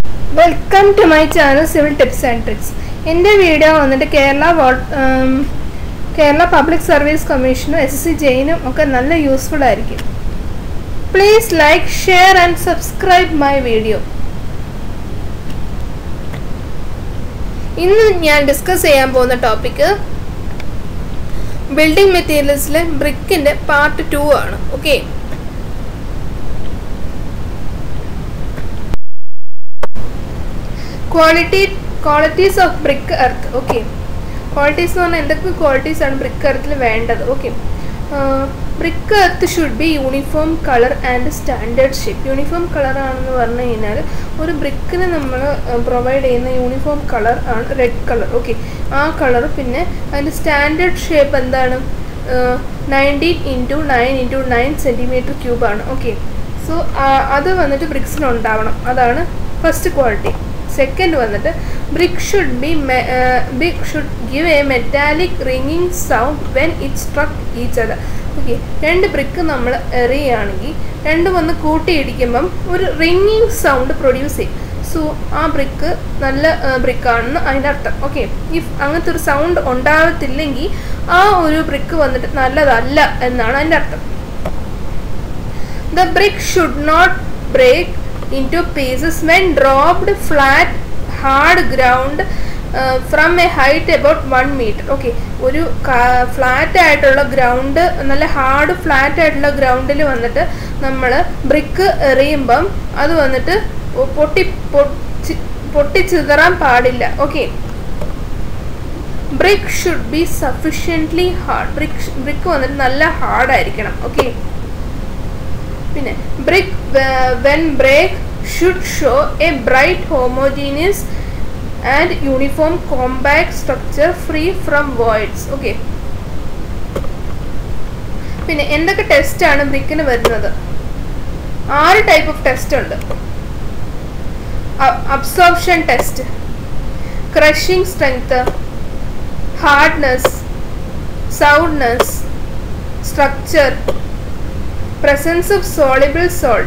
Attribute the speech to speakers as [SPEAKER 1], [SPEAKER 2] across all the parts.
[SPEAKER 1] welcome to my channel civil tips and tricks എൻ്റെ video വന്നിട്ട് Kerala what Kerala public service കമ്മീഷനും S S C ജെയിനും ഒക്കെ നല്ല യൂസ്ഫുൾ ആയിരിക്കും please like share and subscribe my video ഇന്ന് ഞാൻ ഡിസ്കസ് ചെയ്യാൻ പോകുന്ന ടോപ്പിക്ക് ബിൽഡിംഗ് മെറ്റീരിയൽസിലെ ബ്രിക്കിൻ്റെ പാർട്ട് ടു ആണ് okay quality qualities of brick earth okay qualities എന്ന് പറഞ്ഞാൽ എന്തൊക്കെ ക്വാളിറ്റീസ് ആണ് ബ്രിക്ക് എർത്തിൽ വേണ്ടത് okay brick earth should be uniform colour and standard shape uniform colour ആണെന്ന് പറഞ്ഞു കഴിഞ്ഞാൽ ഒരു ബ്രിക്കിന് നമ്മൾ പ്രൊവൈഡ് ചെയ്യുന്ന യൂണിഫോം കളർ ആണ് റെഡ് കളർ ഓക്കെ ആ കളർ പിന്നെ അതിൻ്റെ സ്റ്റാൻഡേർഡ് ഷേപ്പ് എന്താണ് nineteen into nine into nine centimetre ക്യൂബാണ് ഓക്കെ സോ അത് വന്നിട്ട് ബ്രിക്സിന് ഉണ്ടാവണം അതാണ് ഫസ്റ്റ് ക്വാളിറ്റി സെക്കൻഡ് വന്നിട്ട് brick should be brick should give a metallic റിങ്ങിങ് sound when it struck each other okay രണ്ട് ബ്രിക്ക് നമ്മൾ എറിയുകയാണെങ്കിൽ രണ്ടും വന്ന് കൂട്ടിയിടിക്കുമ്പം ഒരു റിങ്ങിങ് സൗണ്ട് പ്രൊഡ്യൂസ് ചെയ്യും സോ ആ ബ്രിക്ക് നല്ല ബ്രിക്കാണെന്ന് അതിൻ്റെ അർത്ഥം ഓക്കെ ഇഫ് അങ്ങനത്തെ ഒരു സൗണ്ട് ഉണ്ടാകത്തില്ലെങ്കിൽ ആ ഒരു ബ്രിക്ക് വന്നിട്ട് നല്ലതല്ല എന്നാണ് അതിൻ്റെ അർത്ഥം the brick should not break into pieces when dropped flat hard ground from a height about one metre okay ഒരു ഫ്ലാറ്റ് ആയിട്ടുള്ള ഗ്രൗണ്ട് നല്ല ഹാർഡ് ഫ്ലാറ്റ് ആയിട്ടുള്ള ഗ്രൗണ്ടിൽ വന്നിട്ട് നമ്മൾ ബ്രിക്ക് എറിയുമ്പം അത് വന്നിട്ട് പൊട്ടി പൊട്ടിച്ചിതറാൻ പാടില്ല okay brick should be sufficiently hard brick brick വന്നിട്ട് നല്ല ഹാർഡായിരിക്കണം ഓക്കെ പിന്നെ brick when break should show a bright homogeneous and uniform compact structure free from voids okay പിന്നെ എന്തൊക്കെ ടെസ്റ്റ് ആണ് ബ്രിക്കിന് വരുന്നത് ആറ് ടൈപ്പ് ഓഫ് ടെസ്റ്റ് ഉണ്ട് absorption test crushing strength hardness soundness structure presence of soluble salt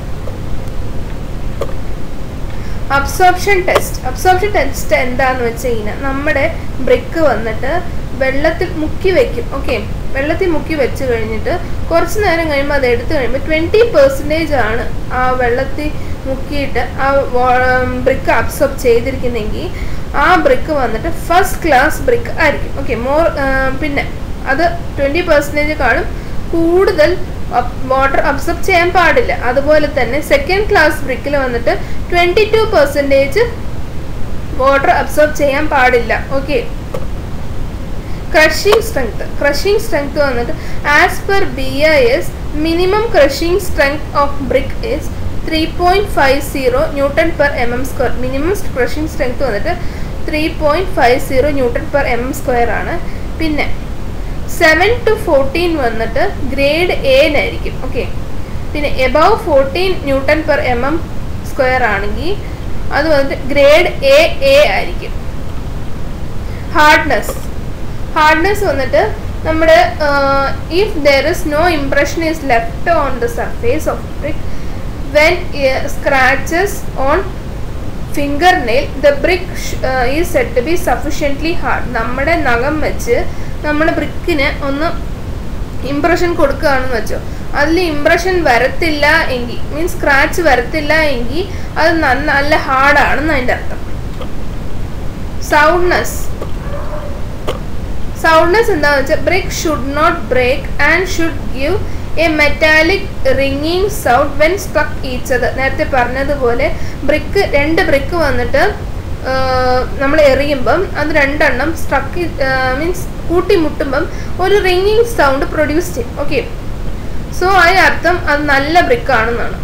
[SPEAKER 1] absorption test absorption test എന്താന്ന് വെച്ച് കഴിഞ്ഞാൽ നമ്മുടെ ബ്രിക്ക് വന്നിട്ട് വെള്ളത്തിൽ മുക്കി വെക്കും ഓക്കെ വെള്ളത്തിൽ മുക്കി വെച്ച് കഴിഞ്ഞിട്ട് കുറച്ച് നേരം കഴിയുമ്പോൾ അത് എടുത്തു കഴിയുമ്പോൾ ട്വൻറ്റി പെർസെൻറ്റേജ് ആണ് ആ വെള്ളത്തിൽ മുക്കിയിട്ട് ആ ബ്രിക്ക് അബ്സോർബ് ചെയ്തിരിക്കുന്നെങ്കിൽ ആ ബ്രിക്ക് വന്നിട്ട് ഫസ്റ്റ് ക്ലാസ് ബ്രിക്ക് ആയിരിക്കും ഓക്കെ മോർ പിന്നെ അത് ട്വൻറ്റി പെർസെൻറ്റേജ് കാണും കൂടുതൽ വാട്ടർ അബ്സർബ് ചെയ്യാൻ പാടില്ല അതുപോലെ തന്നെ സെക്കൻഡ് ക്ലാസ് ബ്രിക്കിൽ വന്നിട്ട് twenty two percentage water absorb ചെയ്യാൻ പാടില്ല okay crushing strength crushing strength വന്നിട്ട് as per B I S minimum crushing strength of brick is three point five zero newton per m m square minimum crushing strength വന്നിട്ട് three point five zero newton per m m square ആണ് പിന്നെ seven to fourteen വന്നിട്ട് grade എനായിരിക്കും okay പിന്നെ above fourteen newton per m m square ആണെങ്കിൽ അത് വന്നിട്ട് grade A A ആയിരിക്കും ഹാർഡ്നെസ് ഹാർഡ്നെസ് വന്നിട്ട് നമ്മുടെ if there is no impression is left on the surface of brick when scratches on finger nail the brick is set to be sufficiently hard നമ്മുടെ നഖം വെച്ച് നമ്മൾ ബ്രിക്കിന് ഒന്ന് ഇംപ്രഷൻ കൊടുക്കുകയാണെന്ന് വെച്ചോ അതിൽ ഇംപ്രഷൻ വരത്തില്ല എങ്കിൽ മീൻസ് സ്ക്രാച്ച് വരത്തില്ല എങ്കിൽ അത് നല്ല ഹാർഡാണെന്ന് അതിൻ്റെ അർത്ഥം സൗണ്ട്നെസ് സൗണ്ട്നെസ് എന്താണെന്ന് വെച്ചാൽ brick should not break and should give a metallic റിങ്ങിങ് സൗണ്ട് വെൻ സ്ട്രക്ക് ഈച്ചത് നേരത്തെ പറഞ്ഞതുപോലെ ബ്രിക്ക് രണ്ട് ബ്രിക്ക് വന്നിട്ട് നമ്മൾ എറിയുമ്പം അത് രണ്ടെണ്ണം സ്ട്രക്ക് മീൻസ് കൂട്ടിമുട്ടുമ്പം ഒരു റിങ്ങിങ് സൗണ്ട് പ്രൊഡ്യൂസ് ചെയ്യും ഓക്കെ സോ അതിനർത്ഥം അത് നല്ല ബ്രിക്ക് ആണെന്നാണ്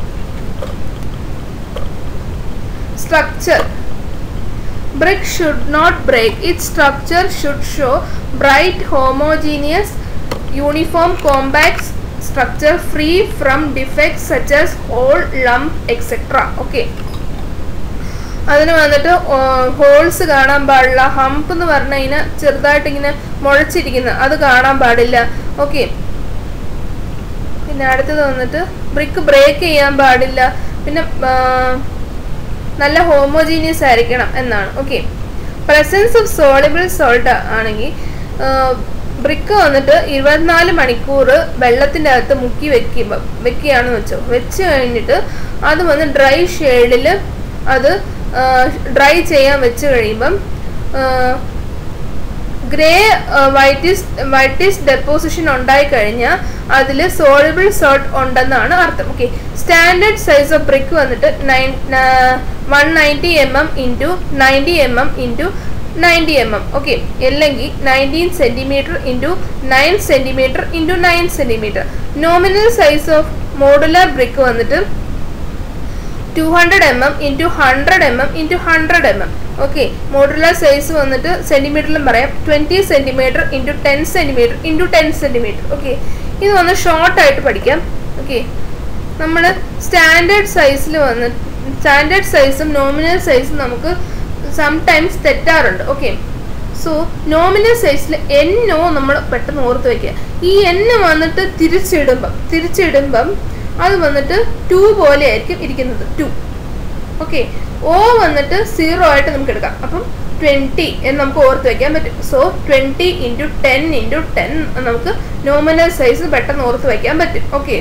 [SPEAKER 1] structure brick should not break it structure should show bright homogeneous uniform compact structure free from defects such as hole lump etcetera okay അതിന് വന്നിട്ട് ഹോൾസ് കാണാൻ പാടില്ല ഹംപ് എന്ന് പറഞ്ഞു കഴിഞ്ഞാൽ ചെറുതായിട്ട് ഇങ്ങനെ മുളച്ചിരിക്കുന്ന അത് കാണാൻ പാടില്ല ഓക്കെ പിന്നെ അടുത്തത് വന്നിട്ട് ബ്രിക്ക് ബ്രേക്ക് ചെയ്യാൻ പാടില്ല പിന്നെ നല്ല ഹോമോജീനിയസ് ആയിരിക്കണം എന്നാണ് okay presence of soluble salt ആണെങ്കിൽ ബ്രിക്ക് വന്നിട്ട് ഇരുപത്തിനാല് മണിക്കൂർ വെള്ളത്തിൻ്റെ അകത്ത് മുക്കി വെക്കുമ്പോൾ വെക്കുകയാണെന്ന് വെച്ചോ വെച്ച് കഴിഞ്ഞിട്ട് അത് വന്ന് ഡ്രൈ ഷെയ്ഡിൽ അത് ഡ്രൈ ചെയ്യാൻ വെച്ച് കഴിയുമ്പം ഗ്രേ വൈറ്റിസ് വൈറ്റിസ് ഡെപ്പോസിഷൻ ഉണ്ടായി കഴിഞ്ഞാൽ അതിൽ സോളിബിൾ സോൾട്ട് ഉണ്ടെന്നാണ് അർത്ഥം okay standard size of brick വന്നിട്ട് nine one ninety m m into ninety m m into ninety m m okay അല്ലെങ്കിൽ nineteen centimetre into nine centimetre into nine centimetre nominal size of modular brick വന്നിട്ട് two hundred m m into hundred m m into hundred m m okay modular size വന്നിട്ട് സെൻറ്റിമീറ്ററിലും പറയാം twenty centimetre into ten centimetre into ten centimetre okay ഇത് വന്ന് ഷോർട്ടായിട്ട് പഠിക്കാം okay നമ്മൾ standard സൈസിൽ വന്ന് സ്റ്റാൻഡേർഡ് സൈസും നോമിനൽ സൈസും നമുക്ക് സംടൈംസ് തെറ്റാറുണ്ട് ഓക്കെ സോ നോമിനൽ സൈസിൽ എന്നോ നമ്മൾ പെട്ടെന്ന് ഓർത്ത് വയ്ക്കുക ഈ എന്ന് വന്നിട്ട് തിരിച്ചിടുമ്പം തിരിച്ചിടുമ്പം അത് വന്നിട്ട് ടു പോലെ ആയിരിക്കും ഇരിക്കുന്നത് ടു ഓക്കെ ഓ വന്നിട്ട് സീറോ ആയിട്ട് നമുക്ക് എടുക്കാം അപ്പം ട്വൻറ്റി എന്ന് നമുക്ക് ഓർത്ത് വയ്ക്കാൻ പറ്റും so twenty into ten into ten നമുക്ക് നോമിനൽ സൈസ് പെട്ടെന്ന് ഓർത്ത് വയ്ക്കാൻ പറ്റും ഓക്കെ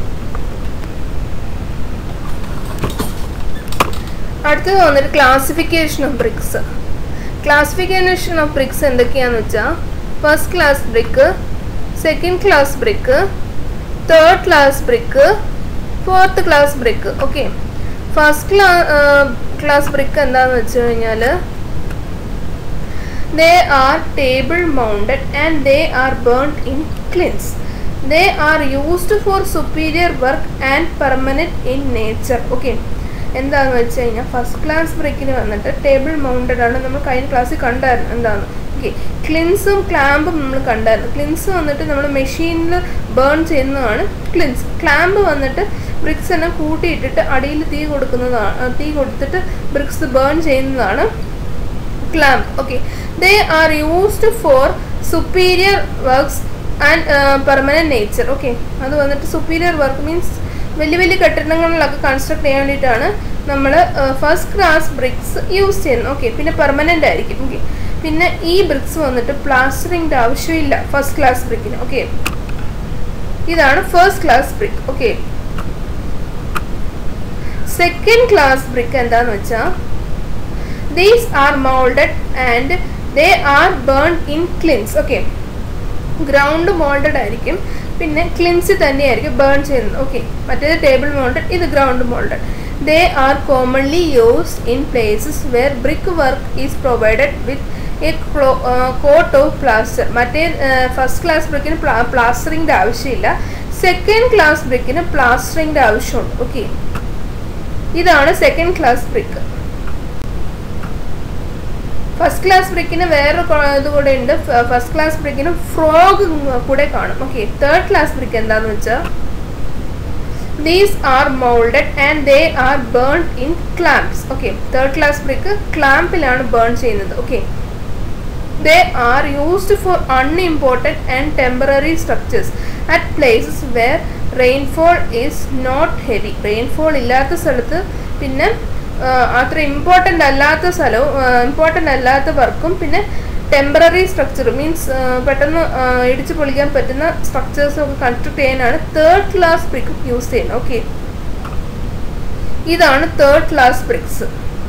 [SPEAKER 1] അടുത്തത് വന്നിട്ട് classification of bricks classification of bricks എന്തൊക്കെയാണെന്ന് വെച്ചാൽ first class brick second class brick third class brick fourth class brick okay first ക്ലാ ക്ലാസ് ബ്രിക്ക് എന്താണെന്ന് വെച്ച് കഴിഞ്ഞാൽ they are table mounted and they are burned in kilns they are used for superior work and permanent in nature okay എന്താണെന്ന് വെച്ച് കഴിഞ്ഞാൽ first class ബ്രേക്കിന് വന്നിട്ട് table mounted ആണ് നമ്മൾ കഴിഞ്ഞ ക്ലാസ്സിൽ കണ്ടായിരുന്നു എന്താണ് ഓക്കെ ക്ലിൻസും ക്ലാമ്പും നമ്മൾ കണ്ടായിരുന്നു ക്ലിൻസ് വന്നിട്ട് നമ്മൾ മെഷീനിൽ ബേൺ ചെയ്യുന്നതാണ് ക്ലിൻസ് ക്ലാമ്പ് വന്നിട്ട് ബ്രിക്സ് എല്ലാം കൂട്ടിയിട്ടിട്ട് അടിയിൽ തീ കൊടുക്കുന്നതാണ് തീ കൊടുത്തിട്ട് ബ്രിക്സ് ബേൺ ചെയ്യുന്നതാണ് clamp okay they are used for superior works and permanent nature okay അത് വന്നിട്ട് സുപ്പീരിയർ വർക്ക് മീൻസ് വലിയ വലിയ കെട്ടിടങ്ങളിലൊക്കെ കൺസ്ട്രക്ട് ചെയ്യാൻ വേണ്ടിയിട്ടാണ് നമ്മൾ ഫസ്റ്റ് ക്ലാസ് ബ്രിക്സ് യൂസ് ചെയ്യുന്നത് ഓക്കെ പിന്നെ പെർമനൻ്റ് ആയിരിക്കും ഓക്കെ പിന്നെ ഈ ബ്രിക്സ് വന്നിട്ട് പ്ലാസ്റ്ററിങ്ങിൻ്റെ ആവശ്യമില്ല ഫസ്റ്റ് ക്ലാസ് ബ്രിക്കിന് ഓക്കെ ഇതാണ് first class brick okay second class brick എന്താന്ന് വെച്ചാൽ these are moulded and they are burn in kilns okay ground moulded ആയിരിക്കും പിന്നെ ക്ലിൻസ് തന്നെയായിരിക്കും ബേൺ ചെയ്യുന്നത് ഓക്കെ മറ്റേത് ടേബിൾ മോൾഡഡ് ഇത് ground moulded they are commonly used in places where brick work is provided with a coat of plaster മറ്റേ first class ബ്രിക്കിന് പ്ലാസ്റ്ററിങ്ങിൻ്റെ ആവശ്യമില്ല സെക്കൻഡ് ക്ലാസ് ബ്രിക്കിന് പ്ലാസ്റ്ററിങ്ങിൻ്റെ ആവശ്യമുണ്ട് ഓക്കെ ഇതാണ് second class brick first class ബ്രിക്കിന് വേറെ ഇത് കൂടെ ഉണ്ട് ഫസ്റ്റ് ക്ലാസ് ബ്രിക്കിന് ഫ്രോഗ് കൂടെ കാണും ഓക്കെ തേർഡ് ക്ലാസ് ബ്രിക്ക് എന്താന്ന് വെച്ചാൽ these are moulded and they are burn in clamps okay third class brick ക്ലാമ്പിലാണ് ബേൺ ചെയ്യുന്നത് okay they are used for unimportant and temporary structures at places where rainfall is not heavy rainfall ഇല്ലാത്ത സ്ഥലത്ത് പിന്നെ അത്ര important അല്ലാത്ത സ്ഥലവും important അല്ലാത്ത വർക്കും പിന്നെ ടെമ്പററി സ്ട്രക്ചർ മീൻസ് പെട്ടെന്ന് ഇടിച്ചു പൊളിക്കാൻ പറ്റുന്ന സ്ട്രക്ചേഴ്സ് ഒക്കെ കൺസ്ട്രക്ട് ചെയ്യാനാണ് തേർഡ് ക്ലാസ് ബ്രിക്ക് യൂസ് ചെയ്യുന്നത് ഓക്കെ ഇതാണ് third class bricks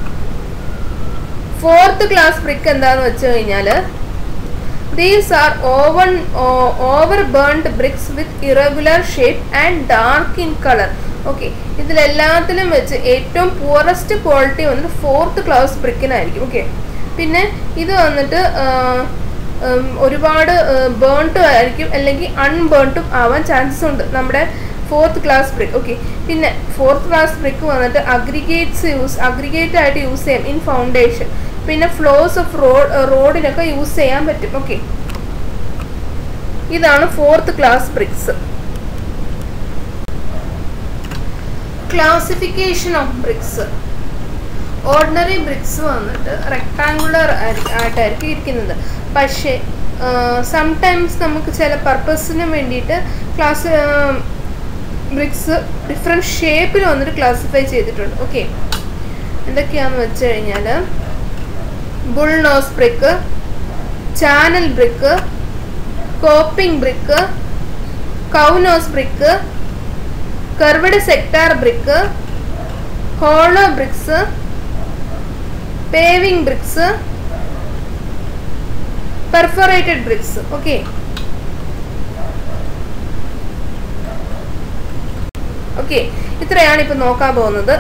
[SPEAKER 1] fourth class brick എന്താന്ന് വെച്ച് കഴിഞ്ഞാൽ these are oven over burned bricks with irregular shape and dark in colour okay ഇതിലെല്ലാത്തിലും വെച്ച് ഏറ്റവും പുവറസ്റ്റ് ക്വാളിറ്റി വന്നിട്ട് ഫോർത്ത് ക്ലാസ് ബ്രിക്കിനായിരിക്കും ഓക്കെ പിന്നെ ഇത് വന്നിട്ട് ഒരുപാട് ബേൺട്ടും ആയിരിക്കും അല്ലെങ്കിൽ അൺബേൺട്ടും ആവാൻ ചാൻസസ് ഉണ്ട് നമ്മുടെ ഫോർത്ത് ക്ലാസ് ബ്രിക്ക് ഓക്കെ പിന്നെ ഫോർത്ത് ക്ലാസ് ബ്രിക്ക് വന്നിട്ട് അഗ്രിഗേറ്റ്സ് യൂസ് അഗ്രിഗേറ്റ് ആയിട്ട് യൂസ് ചെയ്യാം ഇൻ ഫൗണ്ടേഷൻ പിന്നെ ഫ്ലോസ് ഓഫ് റോഡ് റോഡിനൊക്കെ യൂസ് ചെയ്യാൻ പറ്റും ഓക്കെ ഇതാണ് fourth class bricks classification of bricks ordinary bricks വന്നിട്ട് റെക്ടാങ്കുലർ ആയിട്ടായിരിക്കും ഇരിക്കുന്നത് പക്ഷേ സംടൈംസ് നമുക്ക് ചില പർപ്പസിന് വേണ്ടിയിട്ട് ക്ലാസ് ബ്രിക്സ് ഡിഫറെൻറ്റ് ഷേപ്പിൽ വന്നിട്ട് ക്ലാസിഫൈ ചെയ്തിട്ടുണ്ട് ഓക്കെ എന്തൊക്കെയാന്ന് വെച്ച് കഴിഞ്ഞാൽ bull nose brick channel brick coping brick cow nose brick curved sector brick hollow bricks paving bricks perforated bricks okay okay ഇത്രയാണ് ഇപ്പൊ നോക്കാൻ പോകുന്നത്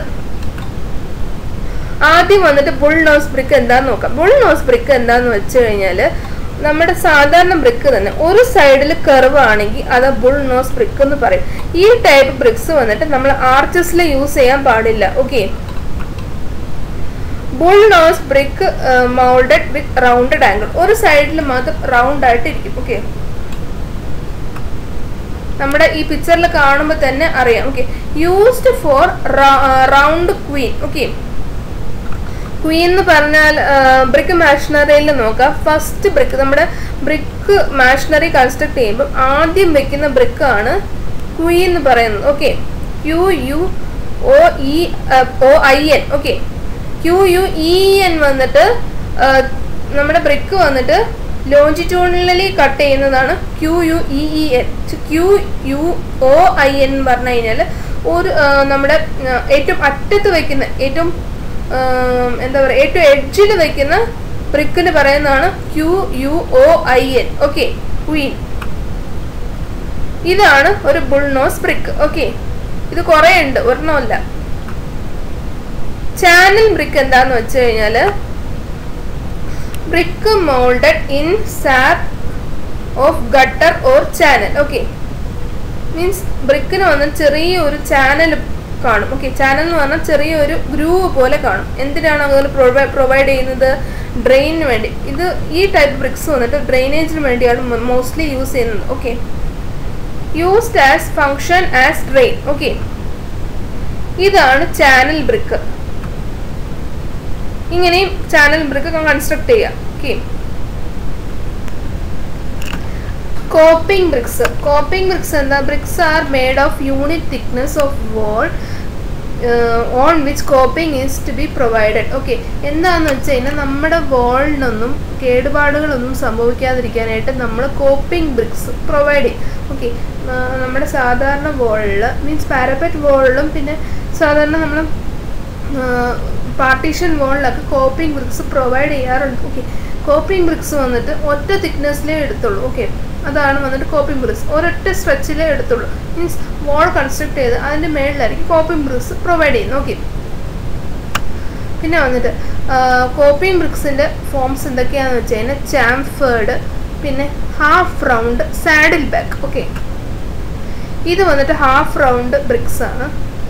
[SPEAKER 1] ആദ്യം വന്നിട്ട് ബുൾ നോസ് ബ്രിക്ക് എന്താന്ന് നോക്കാം ബുൾ നോസ് ബ്രിക്ക് എന്താന്ന് വെച്ച് കഴിഞ്ഞാല് നമ്മുടെ സാധാരണ ബ്രിക്ക് തന്നെ ഒരു സൈഡിൽ കർവ് ആണെങ്കിൽ അത് ബുൾ നോസ് ബ്രിക്ക് എന്ന് പറയും ഈ ടൈപ്പ് ബ്രിക്സ് വന്നിട്ട് നമ്മൾ ആർച്ചസിൽ യൂസ് ചെയ്യാൻ പാടില്ല okay bull nose brick moulded with rounded angle ഒരു സൈഡിൽ മാത്രം റൗണ്ട് ആയിട്ട് ഇരിക്കും ഓക്കെ നമ്മുടെ ഈ പിക്ചറിൽ കാണുമ്പോൾ തന്നെ അറിയാം okay used for round queen okay queen എന്ന് പറഞ്ഞാൽ ബ്രിക്ക് മാഷനറിയിൽ നോക്കാം ഫസ്റ്റ് ബ്രിക്ക് നമ്മുടെ ബ്രിക്ക് മാഷനറി കൺസ്ട്രക്ട് ചെയ്യുമ്പോൾ ആദ്യം വെക്കുന്ന ബ്രിക്കാണ് ക്വീൻ എന്ന് പറയുന്നത് okay Q U O E O I N okay Q U E N വന്നിട്ട് നമ്മുടെ ബ്രിക്ക് വന്നിട്ട് ലോഞ്ചിറ്റ്യൂണലി കട്ട് ചെയ്യുന്നതാണ് Q U E E N Q U O I N എന്ന് പറഞ്ഞു കഴിഞ്ഞാൽ ഒരു നമ്മുടെ ഏറ്റവും അറ്റത്ത് വെക്കുന്ന ഏറ്റവും എന്താ പറയുക ഏറ്റവും എഡ്ജിൽ വെക്കുന്ന ബ്രിക്കിന് പറയുന്നതാണ് Q U O I N okay queen ഇതാണ് ഒരു ബുൾ നോസ് ബ്രിക്ക് ഓക്കെ ഇത് കുറേ ഉണ്ട് ഒരെണ്ണമല്ല ചാനൽ ബ്രിക്ക് എന്താന്ന് വെച്ച് കഴിഞ്ഞാൽ brick moulded in shape of gutter or channel okay means ബ്രിക്കിന് വന്ന ചെറിയ ഒരു ചാനൽ കാണും ഓക്കെ ചാനൽ എന്ന് പറഞ്ഞാൽ ചെറിയൊരു ഗ്രൂവ് പോലെ കാണും എന്തിനാണ് അതുപോലെ പ്രൊവൈഡ് ചെയ്യുന്നത് ഡ്രെയിനിന് വേണ്ടി ഇത് ഈ ടൈപ്പ് ബ്രിക്സ് വന്നിട്ട് ഡ്രെയിനേജിന് വേണ്ടിയാണ് മോസ്റ്റ്ലി യൂസ് ചെയ്യുന്നത് okay used as function as drain okay ഇതാണ് ചാനൽ ബ്രിക്ക് ഇങ്ങനെയും ചാനൽ ബ്രിക്ക് കൺസ്ട്രക്ട് ചെയ്യാം okay coping bricks coping bricks എന്താ bricks are made of unit thickness of wall on which coping is to be provided okay എന്താണെന്ന് വെച്ച് കഴിഞ്ഞാൽ നമ്മുടെ വാളിനൊന്നും കേടുപാടുകളൊന്നും സംഭവിക്കാതിരിക്കാനായിട്ട് നമ്മൾ കോപ്പിംഗ് ബ്രിക്സ് പ്രൊവൈഡ് ചെയ്യും ഓക്കെ നമ്മുടെ സാധാരണ വാളിൽ മീൻസ് പാരപ്പറ്റ് വാളിലും പിന്നെ സാധാരണ നമ്മൾ പാർട്ടീഷൻ വാളിലൊക്കെ കോപ്പിംഗ് ബ്രിക്സ് പ്രൊവൈഡ് ചെയ്യാറുണ്ട് ഓക്കെ കോപ്പിംഗ് ബ്രിക്സ് വന്നിട്ട് ഒറ്റ തിക്നെസ്സിലേ എടുത്തുള്ളൂ ഓക്കെ അതാണ് വന്നിട്ട് കോപ്പിംഗ് ബ്രിക്സ് ഒരൊറ്റ സ്ട്രെച്ചിലേ എടുത്തുള്ളൂ മീൻസ് വാൾ കൺസ്ട്രക്ട് ചെയ്ത് അതിൻ്റെ മേളിലായിരിക്കും കോപ്പിംഗ് ബ്രിക്സ് പ്രൊവൈഡ് ചെയ്യുന്നത് ഓക്കെ പിന്നെ വന്നിട്ട് കോപ്പിംഗ് ബ്രിക്സിൻ്റെ ഫോംസ് എന്തൊക്കെയാണെന്ന് വെച്ച് കഴിഞ്ഞാൽ ചാംഫേർഡ് പിന്നെ half round saddle back okay ഇത് വന്നിട്ട് ഹാഫ് റൗണ്ട് ബ്രിക്സ് ആണ്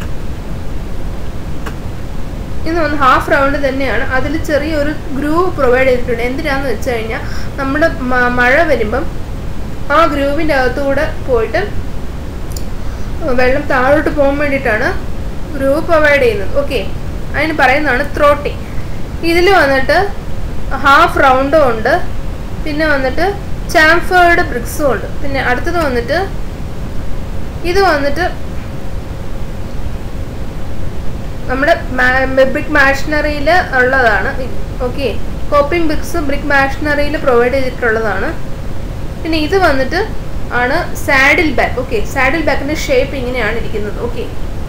[SPEAKER 1] ഇത് വന്ന് ഹാഫ് റൗണ്ട് തന്നെയാണ് അതിൽ ചെറിയൊരു ഗ്രൂവ് പ്രൊവൈഡ് ചെയ്തിട്ടുണ്ട് എന്തിനാന്ന് വെച്ച് കഴിഞ്ഞാൽ നമ്മുടെ മഴ വരുമ്പം ആ ഗ്രൂവിൻ്റെ അകത്തൂടെ പോയിട്ട് വെള്ളം താഴോട്ട് പോകാൻ വേണ്ടിയിട്ടാണ് ഗ്രൂവ് പ്രൊവൈഡ് ചെയ്യുന്നത് ഓക്കെ അതിന് പറയുന്നതാണ് ത്രോട്ടി ഇതിൽ വന്നിട്ട് ഹാഫ് റൗണ്ടും ഉണ്ട് പിന്നെ വന്നിട്ട് ചാംഫേർഡ് ബ്രിക്സും ഉണ്ട് പിന്നെ അടുത്തത് വന്നിട്ട് ഇത് വന്നിട്ട് നമ്മുടെ ബ്രിക്ക് മാഷനറിയിൽ ഉള്ളതാണ് ഓക്കെ കോപ്പിംഗ് ബ്രിക്സ് ബ്രിക്ക് മാഷനറിയിൽ പ്രൊവൈഡ് ചെയ്തിട്ടുള്ളതാണ് പിന്നെ ഇത് വന്നിട്ട് ആണ് സാഡിൽ ബാക്ക് ഓക്കെ സാഡിൽ ബാക്കിന്റെ ഷേപ്പ് ഇങ്ങനെയാണ് ഇരിക്കുന്നത് ഓക്കെ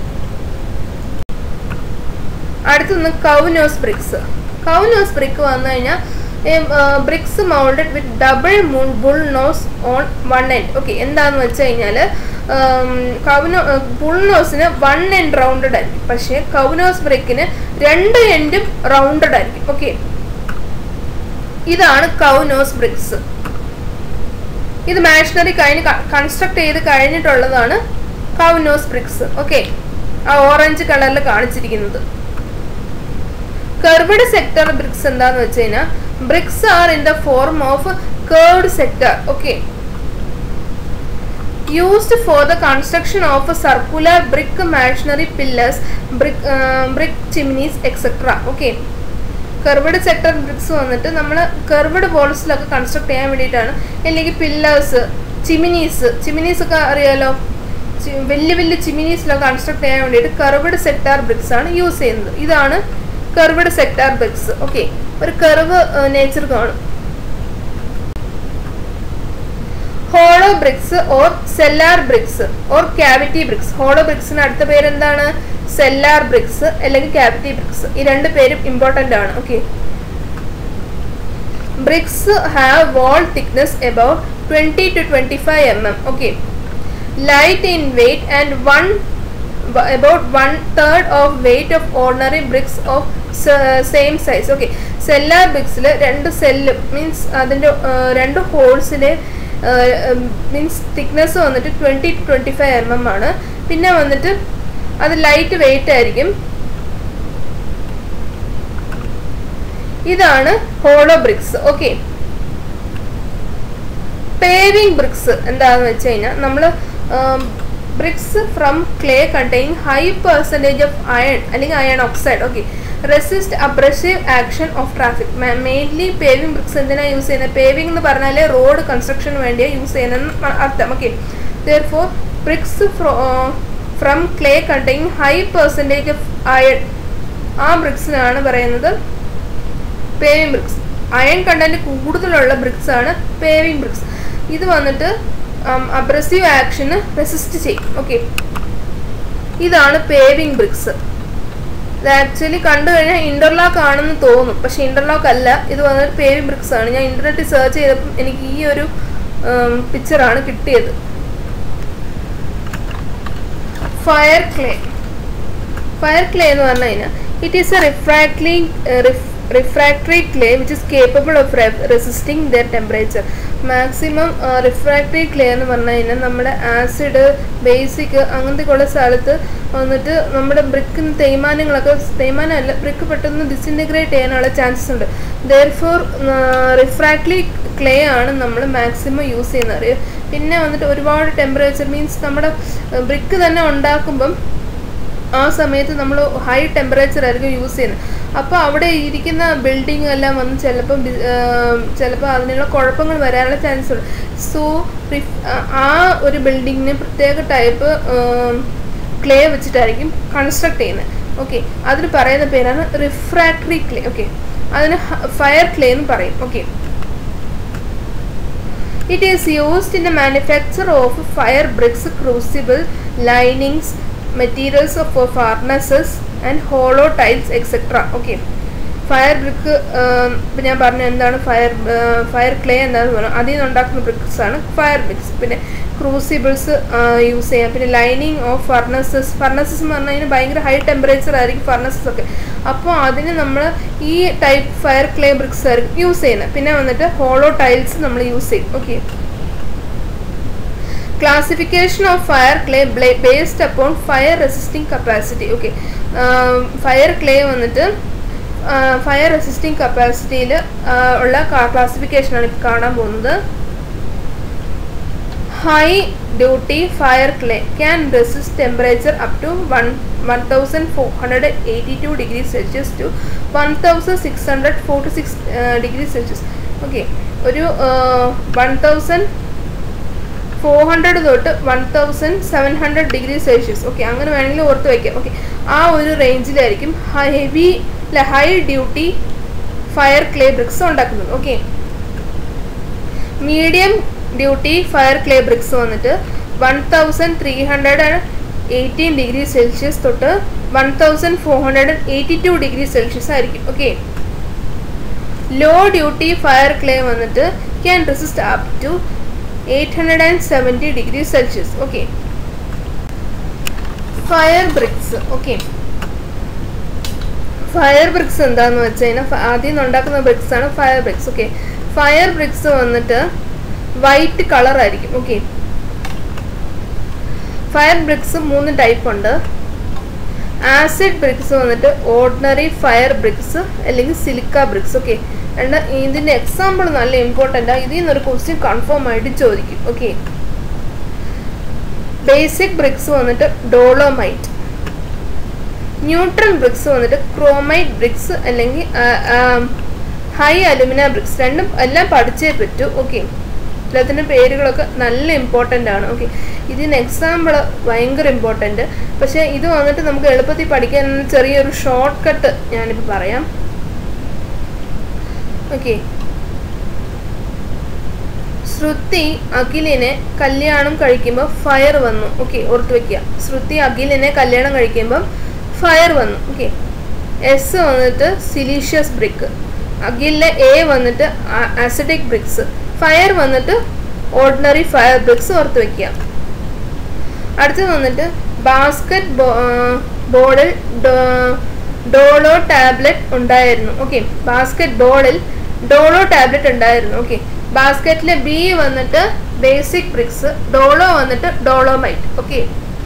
[SPEAKER 1] അടുത്തൊന്ന് കൗനോസ് ബ്രിക്സ് കൗനോസ് ബ്രിക്ക് വന്നു കഴിഞ്ഞാൽ bricks moulded with double moon bull nose on one end okay എന്താന്ന് വെച്ച് കഴിഞ്ഞാൽ കൗനോ ബുൾ നോസിന് വൺ എൻഡ് റൗണ്ടഡ് ആയിരിക്കും പക്ഷേ കൗനോസ് ബ്രിക്കിന് രണ്ട് എൻഡും റൗണ്ടഡ് ആയിരിക്കും ഓക്കെ ഇതാണ് കൗനോസ് ബ്രിക്സ് ഇത് മാഷനറി കഴിഞ്ഞ് കൺസ്ട്രക്ട് ചെയ്ത് കഴിഞ്ഞിട്ടുള്ളതാണ് കൗനോസ് ബ്രിക്സ് ഓക്കെ ആ ഓറഞ്ച് കളറിൽ കാണിച്ചിരിക്കുന്നത് കർവഡ് സെക്ടർ ബ്രിക്സ് എന്താന്ന് വെച്ച് കഴിഞ്ഞാൽ bricks are in the form of curved sector okay used for the construction of circular brick masonry pillars brick brick chimneys etcetera okay curved sector bricks വന്നിട്ട് നമ്മൾ curved ബോൾസിലൊക്കെ construct ചെയ്യാൻ വേണ്ടിയിട്ടാണ് അല്ലെങ്കിൽ pillars ചിമിനീസ് ചിമിനീസ് ഒക്കെ അറിയാലോ വലിയ വലിയ ചിമിനീസിലൊക്കെ കൺസ്ട്രക്ട് ചെയ്യാൻ വേണ്ടിയിട്ട് കർവഡ് സെക്ടർ ബ്രിക്സ് ആണ് യൂസ് ചെയ്യുന്നത് ഇതാണ് കർവ്ഡ് സെക്ടാർ ബ്രിക്സ് ഓക്കെ ഒരു കർവ് നേച്ചർ കാണും hollow bricks or cellular bricks or cavity bricks hollow ബ്രിക്സിന് അടുത്ത പേര് എന്താണ് സെല്ലാർ ബ്രിക്സ് അല്ലെങ്കിൽ ക്യാവിറ്റി ബ്രിക്സ് ഈ രണ്ട് പേരും ഇമ്പോർട്ടൻ്റ് ആണ് okay bricks have wall thickness about twenty two twenty five m m okay light in weight and one about one third of weight of ordinary bricks of same size okay cellular ബ്രിക്സിൽ രണ്ട് cell means അതിൻ്റെ രണ്ട് ഹോൾസിൽ means thickness വന്നിട്ട് twenty two twenty five m m ആണ് പിന്നെ വന്നിട്ട് അത് ലൈറ്റ് വെയിറ്റ് ആയിരിക്കും ഇതാണ് hollow bricks okay paving bricks എന്താണെന്ന് വെച്ച് കഴിഞ്ഞാൽ നമ്മൾ bricks from clay contain high percentage of iron അല്ലെങ്കിൽ iron oxide okay resist abrasive action of traffic mainly paving bricks എന്തിനാണ് യൂസ് ചെയ്യുന്നത് പേവിംഗ് എന്ന് പറഞ്ഞാൽ റോഡ് കൺസ്ട്രക്ഷന് വേണ്ടിയാണ് യൂസ് ചെയ്യുന്നതെന്ന് അർത്ഥം okay there for bricks from clay contain high percentage of iron ആ ബ്രിക്സിനാണ് പറയുന്നത് പേവിംഗ് ബ്രിക്സ് അയൺ കണ്ടന്റ് കൂടുതലുള്ള ബ്രിക്സ് ആണ് പേവിംഗ് ബ്രിക്സ് ഇത് വന്നിട്ട് അബ്രസീവ് ആക്ഷന് റെസിസ്റ്റ് ചെയ്യും ഓക്കെ ഇതാണ് പേവിംഗ് ബ്രിക്സ് ഇത് ആക്ച്വലി കണ്ടു കഴിഞ്ഞാൽ ഇന്റർലോക്ക് ആണെന്ന് തോന്നും പക്ഷെ ഇന്റർലോക്ക് അല്ല ഇത് വന്നിട്ട് പേവിംഗ് ബ്രിക്സ് ആണ് ഞാൻ ഇന്റർനെറ്റിൽ സെർച്ച് ചെയ്തപ്പം എനിക്ക് ഈ ഒരു പിക്ചറാണ് കിട്ടിയത് ഫയർ ക്ലേ ഫയർ ക്ലേ എന്ന് പറഞ്ഞു കഴിഞ്ഞാൽ it is a refractory refractory clay which is capable of resisting the temperature maximum refractory clay എന്ന് പറഞ്ഞു കഴിഞ്ഞാൽ നമ്മുടെ ആസിഡ് ബേസിക് അങ്ങനത്തെ ഉള്ള സ്ഥലത്ത് വന്നിട്ട് നമ്മുടെ ബ്രിക്കിന് തേയ്മാനങ്ങളൊക്കെ തേയ്മാനമല്ല ബ്രിക്ക് പെട്ടെന്ന് ഡിസിൻറ്റിഗ്രേറ്റ് ചെയ്യാനുള്ള ചാൻസസ് ഉണ്ട് ദർ ഫോർ റിഫ്രാക്ടറി ക്ലേ ആണ് നമ്മൾ മാക്സിമം യൂസ് ചെയ്യുന്നത് പിന്നെ വന്നിട്ട് ഒരുപാട് ടെമ്പറേച്ചർ മീൻസ് നമ്മുടെ ബ്രിക്ക് തന്നെ ഉണ്ടാക്കുമ്പം ആ സമയത്ത് നമ്മൾ ഹൈ ടെമ്പറേച്ചർ ആയിരിക്കും യൂസ് ചെയ്യുന്നത് അപ്പോൾ അവിടെ ഇരിക്കുന്ന ബിൽഡിംഗ് എല്ലാം വന്ന് ചിലപ്പം ചിലപ്പോൾ അതിനുള്ള കുഴപ്പങ്ങൾ വരാനുള്ള ചാൻസ് ഉണ്ട് സോ ആ ഒരു ബിൽഡിങ്ങിന് പ്രത്യേക ടൈപ്പ് ക്ലേ വെച്ചിട്ടായിരിക്കും കൺസ്ട്രക്ട് ചെയ്യുന്നത് ഓക്കെ അതിന് പറയുന്ന പേരാണ് റിഫ്രാക്ടറി ക്ലേ ഓക്കെ അതിന് ഫയർ ക്ലേ എന്ന് പറയും okay it is used in the manufacture of fire bricks crucible linings materials of furnaces and hollow tiles etcetera okay fire brick ഇപ്പം ഞാൻ പറഞ്ഞു എന്താണ് ഫയർ ഫയർ ക്ലേ എന്താണെന്ന് പറഞ്ഞു അതിൽ നിന്ന് ഉണ്ടാക്കുന്ന ബ്രിക്സ് ആണ് ഫയർ ബ്രിക്സ് പിന്നെ ക്രൂസിബിൾസ് യൂസ് ചെയ്യാം പിന്നെ ലൈനിങ് ഓഫ് ഫർണസസ് ഫർണസസ് എന്ന് പറഞ്ഞു കഴിഞ്ഞാൽ ഭയങ്കര ഹൈ ടെമ്പറേച്ചർ ആയിരിക്കും ഫർണസസ് ഒക്കെ അപ്പോൾ അതിന് നമ്മൾ ഈ ടൈപ്പ് ഫയർ ക്ലേ ബ്രിക്സ് ആയിരിക്കും യൂസ് ചെയ്യുന്നത് പിന്നെ വന്നിട്ട് ഹോളോ ടൈൽസ് നമ്മൾ യൂസ് ചെയ്യും okay classification of fire clay based upon fire resisting capacity okay fire clay വന്നിട്ട് ഫയർ റെസിസ്റ്റിംഗ് കപ്പാസിറ്റിയിൽ ഉള്ള ക്ലാസിഫിക്കേഷനാണ് ഇപ്പോൾ കാണാൻ പോകുന്നത് high duty fire clay can resist temperature up to one one thousand four hundred eighty two degree Celsius to one thousand six hundred forty six degree Celsius okay ഒരു one thousand four hundred തൊട്ട് one thousand seven hundred degree Celsius okay അങ്ങനെ വേണമെങ്കിൽ ഓർത്ത് വയ്ക്കാം okay ആ ഒരു റേഞ്ചിലായിരിക്കും heavy high duty fire clay bricks ഉണ്ടാക്കുന്നത് okay medium duty fire clay bricks വന്നിട്ട് one thousand three hundred eighteen degree Celsius തൊട്ട് one thousand four hundred eighty two degree Celsius ആയിരിക്കും okay low duty fire clay വന്നിട്ട് can resist up to eight hundred and seventy degree Celsius okay fire bricks okay fire bricks എന്താന്ന് വെച്ച് കഴിഞ്ഞാൽ ആദ്യം ഉണ്ടാക്കുന്ന bricks ആണ് fire bricks okay fire bricks വന്നിട്ട് white colour ആയിരിക്കും ഓക്കെ ഫയർ ബ്രിക്സ് മൂന്ന് ടൈപ്പ് ഉണ്ട് ആസിഡ് ബ്രിക്സ് വന്നിട്ട് ഓർഡിനറി ഫയർ ബ്രിക്സ് അല്ലെങ്കിൽ സിലിക്ക ബ്രിക്സ് ഓക്കെ രണ്ട് ഇതിൻ്റെ എക്സാമ്പിൾ നല്ല ഇമ്പോർട്ടൻ്റ് ആണ് ഇതിൽ നിന്നൊരു ക്വസ്റ്റ്യൻ കൺഫേം ആയിട്ട് ചോദിക്കും ഓക്കെ ബേസിക് ബ്രിക്സ് വന്നിട്ട് ഡോളോമൈറ്റ് ന്യൂട്രൽ ബ്രിക്സ് വന്നിട്ട് ക്രോമൈറ്റ് ബ്രിക്സ് അല്ലെങ്കിൽ ഹൈ അലുമിന ബ്രിക്സ് രണ്ടും എല്ലാം പഠിച്ചേ പറ്റൂ ഓക്കെ എല്ലാത്തിൻ്റെ പേരുകളൊക്കെ നല്ല ഇമ്പോർട്ടൻ്റ് ആണ് ഓക്കെ ഇതിന് എക്സാമ്പിൾ ഭയങ്കര ഇമ്പോർട്ടൻ്റ് പക്ഷേ ഇത് വന്നിട്ട് നമുക്ക് എളുപ്പത്തിൽ പഠിക്കാൻ ചെറിയൊരു ഷോർട്ട് കട്ട് ഞാനിപ്പോൾ പറയാം ഓക്കെ ശ്രുതി അഖിലിനെ കല്യാണം കഴിക്കുമ്പോൾ ഫയർ വന്നു ഓക്കെ ഓർത്ത് വെക്കുക ശ്രുതി അഖിലിനെ കല്യാണം കഴിക്കുമ്പോൾ ഫയർ വന്നു ഓക്കെ എസ് വന്നിട്ട് സിലീഷ്യസ് ബ്രിക്ക് അഖിലിലെ എ വന്നിട്ട് ആസിഡിക് ബ്രിക്സ് ഫയർ വന്നിട്ട് ഓർഡിനറി ഫയർ ബ്രിക്സ് ഓർത്ത് വെക്കുക അടുത്തത് വന്നിട്ട് ബാസ്കറ്റ് ബോർഡിൽ ഡോളോ ടാബ്ലറ്റ് ഉണ്ടായിരുന്നു ഓക്കെ ബാസ്കറ്റ് ബോളിൽ ഡോളോ ടാബ്ലറ്റ് ഉണ്ടായിരുന്നു ഓക്കെ ബാസ്ക്കറ്റിലെ ബി വന്നിട്ട് ബേസിക് ബ്രിക്സ് ഡോളോ വന്നിട്ട് ഡോളോമൈറ്റ് ഓക്കെ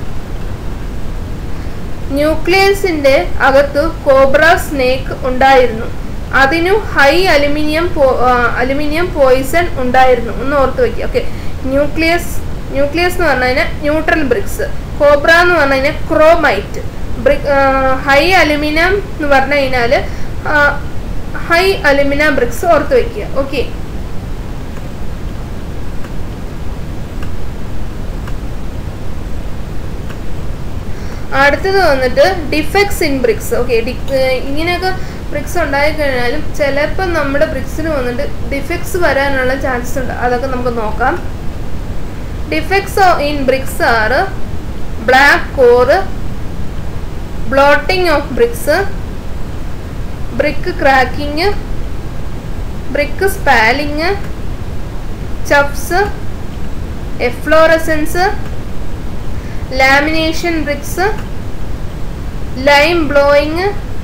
[SPEAKER 1] ന്യൂക്ലിയസിന്റെ അകത്ത് കോബ്ര സ്നേക്ക് ഉണ്ടായിരുന്നു അതിനു ഹൈ അലുമിനിയം അലുമിനിയം പോയിസൺ ഉണ്ടായിരുന്നു ഒന്ന് ഓർത്ത് വെക്കുക ഓക്കെ ന്യൂക്ലിയസ് ന്യൂക്ലിയസ് എന്ന് പറഞ്ഞു കഴിഞ്ഞാൽ ന്യൂട്രൽ ബ്രിക്സ് കോബ്ര എന്ന് പറഞ്ഞു കഴിഞ്ഞാൽ ക്രോമൈറ്റ് ബ്രിക് ഹൈ അലുമിനിയം എന്ന് പറഞ്ഞു കഴിഞ്ഞാൽ ഹൈ അലുമിനിയം ബ്രിക്സ് ഓർത്ത് വെക്കുക ഓക്കെ അടുത്തത് വന്നിട്ട് ഡിഫെക്ട്സ് ഇൻ ബ്രിക്സ് ഓക്കെ ഇങ്ങനെയൊക്കെ ബ്രിക്സ് ഉണ്ടായിക്കഴിഞ്ഞാലും ചിലപ്പോൾ നമ്മുടെ ബ്രിക്സിന് വന്നിട്ട് ഡിഫെക്ട്സ് വരാനുള്ള ചാൻസസ് ഉണ്ട് അതൊക്കെ നമുക്ക് നോക്കാം defects in bricks are black core bloating of bricks brick cracking brick spalling chips efflorescence lamination bricks lime blowing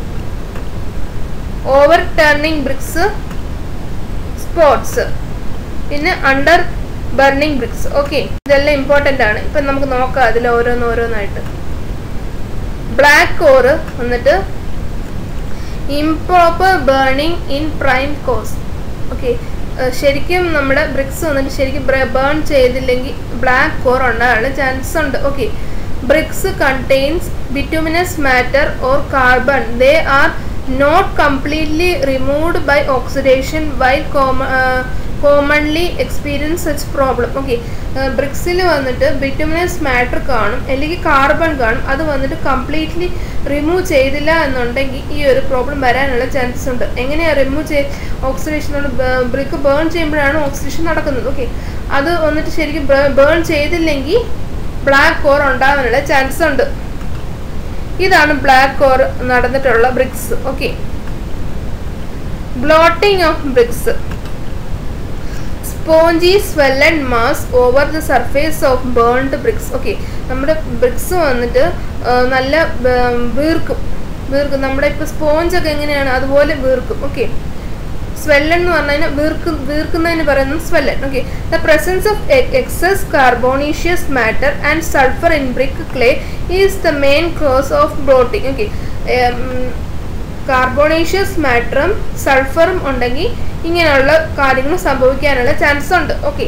[SPEAKER 1] over turning bricks spots പിന്നെ അണ്ടർ ബർണിംഗ് ബ്രിക്സ് ഓക്കെ ഇതെല്ലാം ഇമ്പോർട്ടൻ്റ് ആണ് ഇപ്പം നമുക്ക് നോക്കാം അതിൽ ഓരോന്ന് ഓരോന്നായിട്ട് ബ്ലാക്ക് കോറ് വന്നിട്ട് improper burning in prime cause okay ശരിക്കും നമ്മുടെ ബ്രിക്സ് വന്നിട്ട് ശരിക്കും ബേൺ ചെയ്തില്ലെങ്കിൽ ബ്ലാക്ക് കോർ ഉണ്ടാകാനുള്ള ചാൻസസ് ഉണ്ട് okay bricks contains bituminous matter or carbon they are not completely removed by oxidation while commonly experience such problem okay ബ്രിക്സിൽ വന്നിട്ട് bituminous matter കാണും അല്ലെങ്കിൽ കാർബൺ കാണും അത് വന്നിട്ട് കംപ്ലീറ്റ്ലി റിമൂവ് ചെയ്തില്ല എന്നുണ്ടെങ്കിൽ ഈ ഒരു പ്രോബ്ലം വരാനുള്ള ചാൻസസ് ഉണ്ട് എങ്ങനെയാണ് റിമൂവ് ചെയ്ത് ഓക്സിഡേഷനോട് ബ്രിക്ക് ബേൺ ചെയ്യുമ്പോഴാണ് ഓക്സിഡേഷൻ നടക്കുന്നത് ഓക്കെ അത് വന്നിട്ട് ശരിക്കും ബേൺ ചെയ്തില്ലെങ്കിൽ ബ്ലാക്ക് കോർ ഉണ്ടാകാനുള്ള ചാൻസ് ഉണ്ട് ഇതാണ് ബ്ലാക്ക് കോർ നടന്നിട്ടുള്ള bricks okay bloating of bricks spongy swelled mass over the surface of burned bricks okay നമ്മുടെ ബ്രിക്സ് വന്നിട്ട് നല്ല വീർക്കും വീർക്കും നമ്മുടെ ഇപ്പോൾ സ്പോഞ്ചൊക്കെ എങ്ങനെയാണ് അതുപോലെ വീർക്കും ഓക്കെ സ്വെല്ലൻ എന്ന് പറഞ്ഞു കഴിഞ്ഞാൽ വീർക്ക് വീർക്കുന്നതിന് പറയുന്നത് swollen okay the presence of excess carbonaceous matter and sulphur in brick clay is the main cause of bloating okay കാർബോണേഷ്യസ് മാറ്ററും സൾഫറും ഉണ്ടെങ്കിൽ ഇങ്ങനെയുള്ള കാര്യങ്ങൾ സംഭവിക്കാനുള്ള ചാൻസ് ഉണ്ട് okay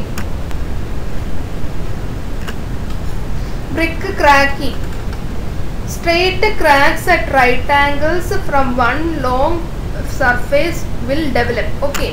[SPEAKER 1] brick cracking straight cracks at right angles from one long surface will develop okay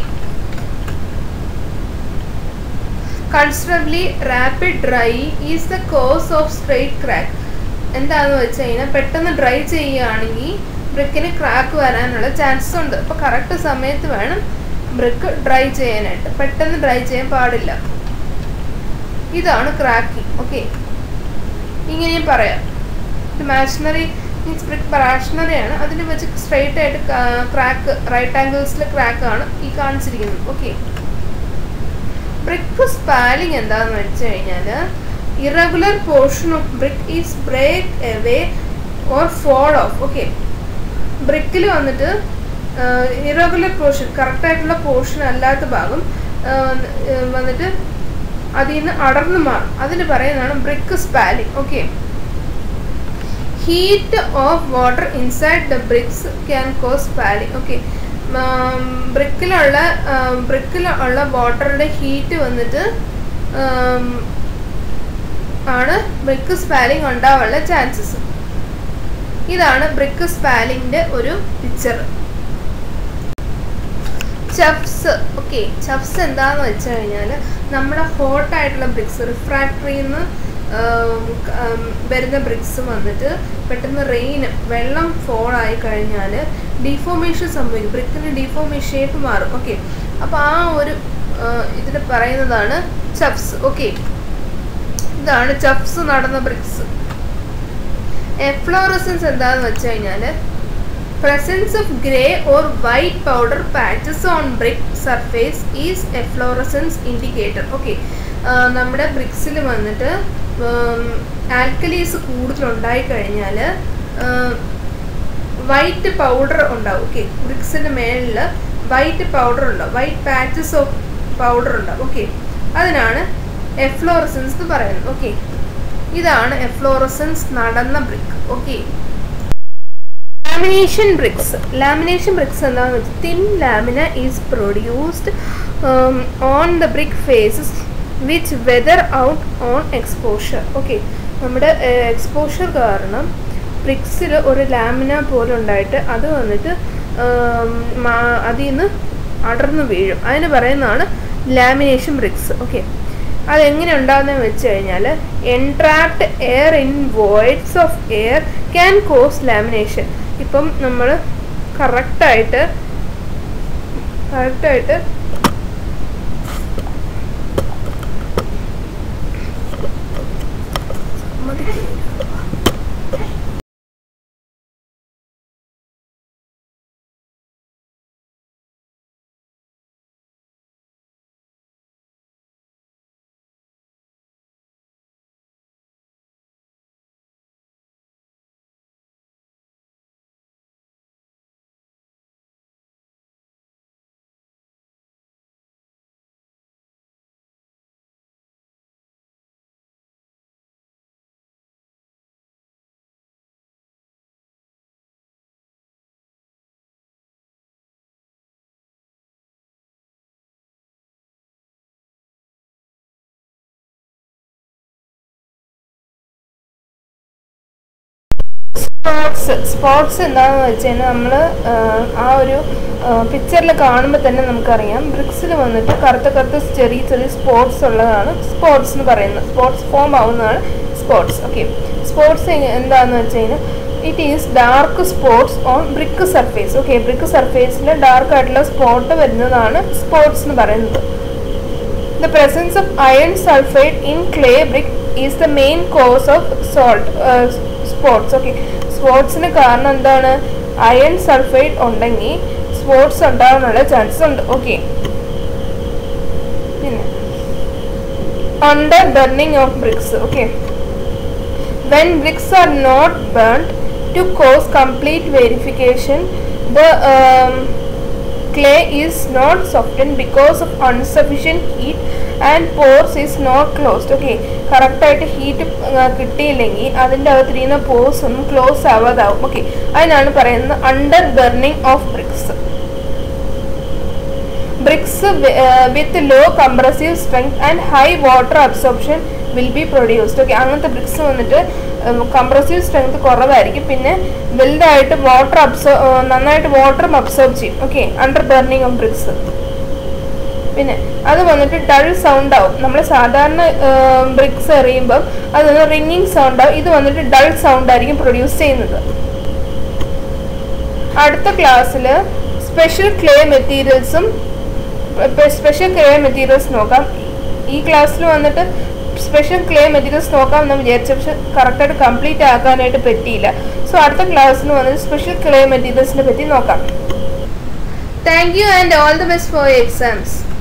[SPEAKER 1] considerably rapid dry is the cause of straight crack എന്താണെന്ന് വെച്ച് കഴിഞ്ഞാൽ പെട്ടെന്ന് ഡ്രൈ ചെയ്യുകയാണെങ്കിൽ ബ്രിക്കിന് ക്രാക്ക് വരാനുള്ള ചാൻസസ് ഉണ്ട് അപ്പോൾ കറക്റ്റ് സമയത്ത് വേണം ബ്രിക്ക് ഡ്രൈ ചെയ്യാനായിട്ട് പെട്ടെന്ന് ഡ്രൈ ചെയ്യാൻ പാടില്ല ഇതാണ് ക്രാക്കിംഗ് ഓക്കെ ഇങ്ങനെയും പറയാം മാഷനറി മീൻസ് ബ്രിക്ക് മാഷനറിയാണ് അതിൽ വെച്ച് സ്ട്രെയിറ്റ് ആയിട്ട് ക്രാക്ക് റൈറ്റ് ആംഗിൾസിലെ ക്രാക്ക് ആണ് ഈ കാണിച്ചിരിക്കുന്നത് ഓക്കെ ബ്രിക്ക് സ്പാലിംഗ് എന്താണെന്ന് വെച്ച് കഴിഞ്ഞാൽ irregular portion of brick is break away or fall off okay ബ്രിക്കിൽ വന്നിട്ട് ഇറഗുലർ പോർഷൻ കറക്റ്റായിട്ടുള്ള പോർഷൻ അല്ലാത്ത ഭാഗം വന്നിട്ട് അതിൽ നിന്ന് അടർന്നു മാറും അതിന് പറയുന്നതാണ് brick spalling okay heat of water inside the bricks can cause spalling okay ബ്രിക്കിലുള്ള ബ്രിക്കിൽ ഉള്ള വാട്ടറുടെ ഹീറ്റ് വന്നിട്ട് ആണ് ബ്രിക്ക് സ്പാലിംഗ് ഉണ്ടാവാനുള്ള ചാൻസസ് ഇതാണ് ബ്രിക്ക് സ്പാലിങ്ങിൻ്റെ ഒരു പിക്ചർ ചഫ്സ് ഓക്കെ ചഫ്സ് എന്താന്ന് വെച്ച് കഴിഞ്ഞാൽ നമ്മുടെ ഹോട്ടായിട്ടുള്ള ബ്രിക്സ് റിഫ്രാക്ടറിയിൽ നിന്ന് വരുന്ന ബ്രിക്സ് വന്നിട്ട് പെട്ടെന്ന് റെയിൻ വെള്ളം ഫോൾ ആയി കഴിഞ്ഞാൽ ഡിഫോമേഷൻ സംഭവിക്കും ബ്രിക്കിന് ഡിഫോമേഷൻ ഷേപ്പ് മാറും ഓക്കെ അപ്പോൾ ആ ഒരു ഇതിൽ പറയുന്നതാണ് ചഫ്സ് ഓക്കെ ഇതാണ് ചഫ്സ് നടന്ന ബ്രിക്സ് എഫ്ലോറസൻസ് എന്താണെന്ന് വെച്ച് കഴിഞ്ഞാൽ presence of grey or white powder patches on brick surface is efflorescence indicator okay നമ്മുടെ ബ്രിക്സിൽ വന്നിട്ട് ആൽക്കലീസ് കൂടുതൽ ഉണ്ടായി കഴിഞ്ഞാൽ വൈറ്റ് പൗഡർ ഉണ്ടാവും ഓക്കെ ബ്രിക്സിൻ്റെ മേളിൽ വൈറ്റ് പൗഡർ ഉണ്ടാവും വൈറ്റ് പാച്ചസ് ഓഫ് പൗഡർ ഉണ്ടാവും ഓക്കെ അതിനാണ് എഫ്ലോറസൻസ് എന്ന് പറയുന്നത് ഓക്കെ ഇതാണ് എഫ്ലോറസൻസ് നടന്ന brick okay lamination bricks lamination bricks എന്താണെന്ന് വെച്ചാൽ thin lamina is produced on the brick faces which weather out on exposure okay നമ്മുടെ എക്സ്പോഷർ കാരണം ബ്രിക്സിൽ ഒരു ലാമിന പോലെ ഉണ്ടായിട്ട് അത് വന്നിട്ട് അതിൽ നിന്ന് അടർന്നു വീഴും അതിന് പറയുന്നതാണ് ലാമിനേഷൻ ബ്രിക്സ് ഓക്കെ അതെങ്ങനെ ഉണ്ടാകുന്നതെന്ന് വെച്ച് കഴിഞ്ഞാൽ entrapped air in voids of air can cause lamination ഇപ്പം നമ്മൾ കറക്റ്റായിട്ട് കറക്റ്റായിട്ട് സ്പോട്സ് സ്പോട്സ് എന്താണെന്ന് വെച്ച് കഴിഞ്ഞാൽ നമ്മൾ ആ ഒരു പിക്ചറിൽ കാണുമ്പോൾ തന്നെ നമുക്കറിയാം ബ്രിക്സിൽ വന്നിട്ട് കറുത്ത കറുത്ത ചെറിയ ചെറിയ സ്പോട്സ് ഉള്ളതാണ് സ്പോട്സ് എന്ന് പറയുന്നത് സ്പോട്സ് ഫോം ആവുന്നതാണ് സ്പോട്സ് ഓക്കെ സ്പോട്സ് എന്താണെന്ന് വെച്ച് കഴിഞ്ഞാൽ it is dark spots on brick surface okay brick സർഫേസിൽ ഡാർക്ക് ആയിട്ടുള്ള സ്പോട്ട് വരുന്നതാണ് സ്പോട്സ് എന്ന് പറയുന്നത് the presence of iron sulphide in clay brick is the main cause of salt spots okay സ്പോട്സിന് കാരണം എന്താണ് അയൺ സൾഫൈഡ് ഉണ്ടെങ്കിൽ സ്പോട്സ് ഉണ്ടാകാനുള്ള ചാൻസസ് ഉണ്ട് ഓക്കെ പിന്നെ under burning of bricks okay when bricks are not burned to cos complete verification the clay is not softened because of insufficient heat and pores is not closed okay കറക്റ്റായിട്ട് heat കിട്ടിയില്ലെങ്കിൽ അതിൻ്റെ അകത്തിരിക്കുന്ന pores ഒന്നും close ആവാതാവും okay അതിനാണ് പറയുന്നത് under burning of bricks bricks with low compressive strength and high water absorption will be produced okay അങ്ങനത്തെ bricks വന്നിട്ട് കംപ്രസീവ് സ്ട്രെങ്ത് കുറവായിരിക്കും പിന്നെ വലുതായിട്ട് വാട്ടർ അബ്സോ നന്നായിട്ട് വാട്ടറും അബ്സോർബ് ചെയ്യും okay under burning of bricks പിന്നെ അത് വന്നിട്ട് ഡൾ സൗണ്ട് ആവും നമ്മൾ സാധാരണ ബ്രിക്സ് എറിയുമ്പം അത് റിങ്ങിങ് സൗണ്ട് ആവും ഇത് വന്നിട്ട് ഡൾ സൗണ്ട് ആയിരിക്കും പ്രൊഡ്യൂസ് ചെയ്യുന്നത് അടുത്ത ക്ലാസ്സിൽ സ്പെഷ്യൽ ക്ലേ മെറ്റീരിയൽസും സ്പെഷ്യൽ ക്ലേ മെറ്റീരിയൽസ് നോക്കാം ഈ ക്ലാസ്സിൽ വന്നിട്ട് സ്പെഷ്യൽ ക്ലേ മെറ്റീരിയൽസ് നോക്കാം എന്ന് വിചാരിച്ച പക്ഷെ കറക്റ്റായിട്ട് കംപ്ലീറ്റ് ആക്കാനായിട്ട് പറ്റിയില്ല സോ അടുത്ത ക്ലാസ്സിൽ വന്നിട്ട് സ്പെഷ്യൽ ക്ലേ മെറ്റീരിയൽസിനെ പറ്റി നോക്കാം thank you and all the best for exams